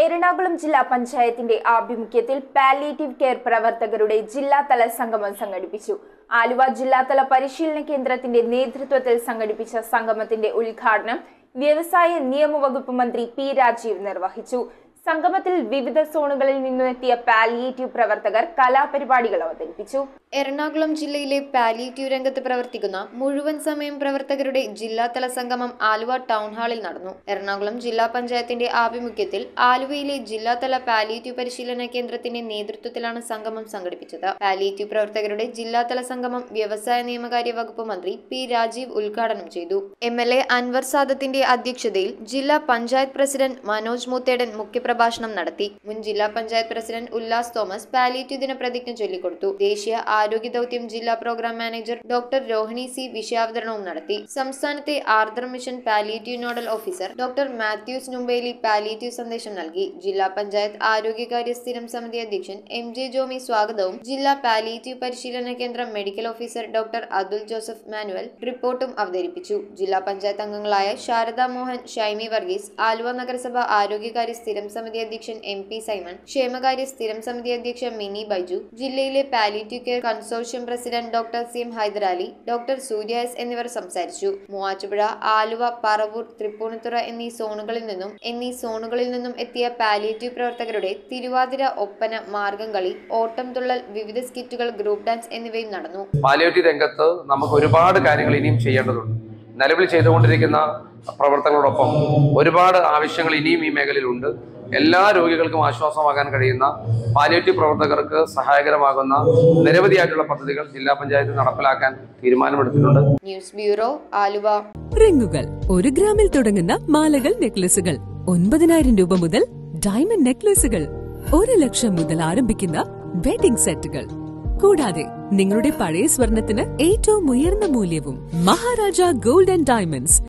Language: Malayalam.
എറണാകുളം ജില്ലാ പഞ്ചായത്തിന്റെ ആഭിമുഖ്യത്തിൽ പാലിയേറ്റീവ് കെയർ പ്രവർത്തകരുടെ ജില്ലാതല സംഗമം സംഘടിപ്പിച്ചു ആലുവ ജില്ലാതല പരിശീലന കേന്ദ്രത്തിന്റെ നേതൃത്വത്തിൽ സംഘടിപ്പിച്ച സംഗമത്തിന്റെ ഉദ്ഘാടനം വ്യവസായ നിയമവകുപ്പ് മന്ത്രി പി രാജീവ് നിർവഹിച്ചു സംഗമത്തിൽ വിവിധ സോണുകളിൽ നിന്നെത്തിയ പാലിയേറ്റീവ് പ്രവർത്തകർ കലാപരിപാടികൾ അവതരിപ്പിച്ചു എറണാകുളം ജില്ലയിലെ പാലിയേറ്റീവ് രംഗത്ത് പ്രവർത്തിക്കുന്ന മുഴുവൻ സമയം പ്രവർത്തകരുടെ ജില്ലാതല സംഗമം ആലുവ ടൗൺ ഹാളിൽ നടന്നു എറണാകുളം ജില്ലാ പഞ്ചായത്തിന്റെ ആഭിമുഖ്യത്തിൽ ആലുവയിലെ ജില്ലാതല പാലിയേറ്റീവ് പരിശീലന കേന്ദ്രത്തിന്റെ നേതൃത്വത്തിലാണ് സംഗമം സംഘടിപ്പിച്ചത് പാലിയേറ്റീവ് പ്രവർത്തകരുടെ ജില്ലാതല സംഗമം വ്യവസായ നിയമകാര്യ വകുപ്പ് മന്ത്രി പി രാജീവ് ഉദ്ഘാടനം ചെയ്തു എം എൽ എ അൻവർ സാദത്തിന്റെ അധ്യക്ഷതയിൽ ജില്ലാ പഞ്ചായത്ത് പ്രസിഡന്റ് മനോജ് മൂത്തേടൻ മുഖ്യപ്രഭാഷണം നടത്തി മുൻ ജില്ലാ panchayat president Ullas Thomas palliative ദിന പ്രതിജ്ഞ ചൊല്ലിക്കൊടുത്തു ദേശീയ ആരോഗ്യ ദൗത്യം ജില്ലാ programme manager doctor Rohini C വിഷയാവതരണവും നടത്തി സംസ്ഥാനത്തെ Ardra mission palliative nodal officer doctor Mathews Numbeli palliative സന്ദേശം നൽകി ജില്ലാ പഞ്ചായത്ത് ആരോഗ്യകാര്യ സ്ഥിരം സമിതി അധ്യക്ഷൻ എം ജെ ജോമി സ്വാഗതവും ജില്ലാ പാലിയേറ്റീവ് പരിശീലന കേന്ദ്രം medical officer doctor Athul Joseph Manuel റിപ്പോർട്ടും അവതരിപ്പിച്ചു ജില്ലാ പഞ്ചായത്ത് അംഗങ്ങളായ ശാരദ മോഹൻ ഷൈമി വർഗീസ് ആലുവ നഗരസഭ ആരോഗ്യകാര്യ സ്ഥിരം സമിതി അധ്യക്ഷൻ എം പി സൈമൺ ക്ഷേമകാര്യ സ്ഥിരം സമിതി അധ്യക്ഷ മിനി ബൈജു ജില്ലയിലെ palliative care consortium president doctor C M Hyderali doctor Surya S എന്നിവർ സംസാരിച്ചു മൂവാറ്റുപുഴ ആലുവ പറവൂർ തൃപ്പൂണിത്തുറ എന്നീ സോണുകളിൽ നിന്നും എന്നീ സോണുകളിൽ നിന്നും എത്തിയ പാലിയേറ്റീവ് പ്രവർത്തകരുടെ തിരുവാതിര ഒപ്പന മാർഗംകളി ഓട്ടം തുള്ളൽ വിവിധ സ്കിറ്റുകൾ ഗ്രൂപ്പ് ഡാൻസ് എന്നിവയും നടന്നു പാലിയേറ്റീവ് രംഗത്ത് നമുക്ക് ഒരുപാട് കാര്യങ്ങൾ ഇനിയും ചെയ്യേണ്ടതുണ്ട് നിലവിൽ ചെയ്തുകൊണ്ടിരിക്കുന്ന പ്രവർത്തനങ്ങളോടൊപ്പം ഒരുപാട് ആവശ്യങ്ങൾ ഇനിയും ഈ മേഖലയിലുണ്ട് എല്ലാ രോഗികൾക്കും ആശ്വാസമാകാൻ കഴിയുന്ന പാലിയേറ്റീവ് പ്രവർത്തകർക്ക് സഹായകരമാകുന്ന നിരവധിയായിട്ടുള്ള പദ്ധതികൾ ജില്ലാ പഞ്ചായത്ത് നടപ്പിലാക്കാൻ തീരുമാനമെടുത്തിട്ടുണ്ട് ന്യൂസ് ബ്യൂറോ ആലുവ റിങ്ങുകൾ ഒരു ഗ്രാമിൽ തുടങ്ങുന്ന മാലകൾ നെക്ലസുകൾ ഒൻപതിനായിരം രൂപ മുതൽ ഡയമണ്ട് നെക്ലസുകൾ ഒരു ലക്ഷം മുതൽ ആരംഭിക്കുന്ന വെഡിംഗ് സെറ്റുകൾ കൂടാതെ നിങ്ങളുടെ പഴയ സ്വർണത്തിന് ഏറ്റവും ഉയർന്ന മൂല്യവും മഹാരാജ ഗോൾഡ് ആൻഡ് ഡയമണ്ട്സ്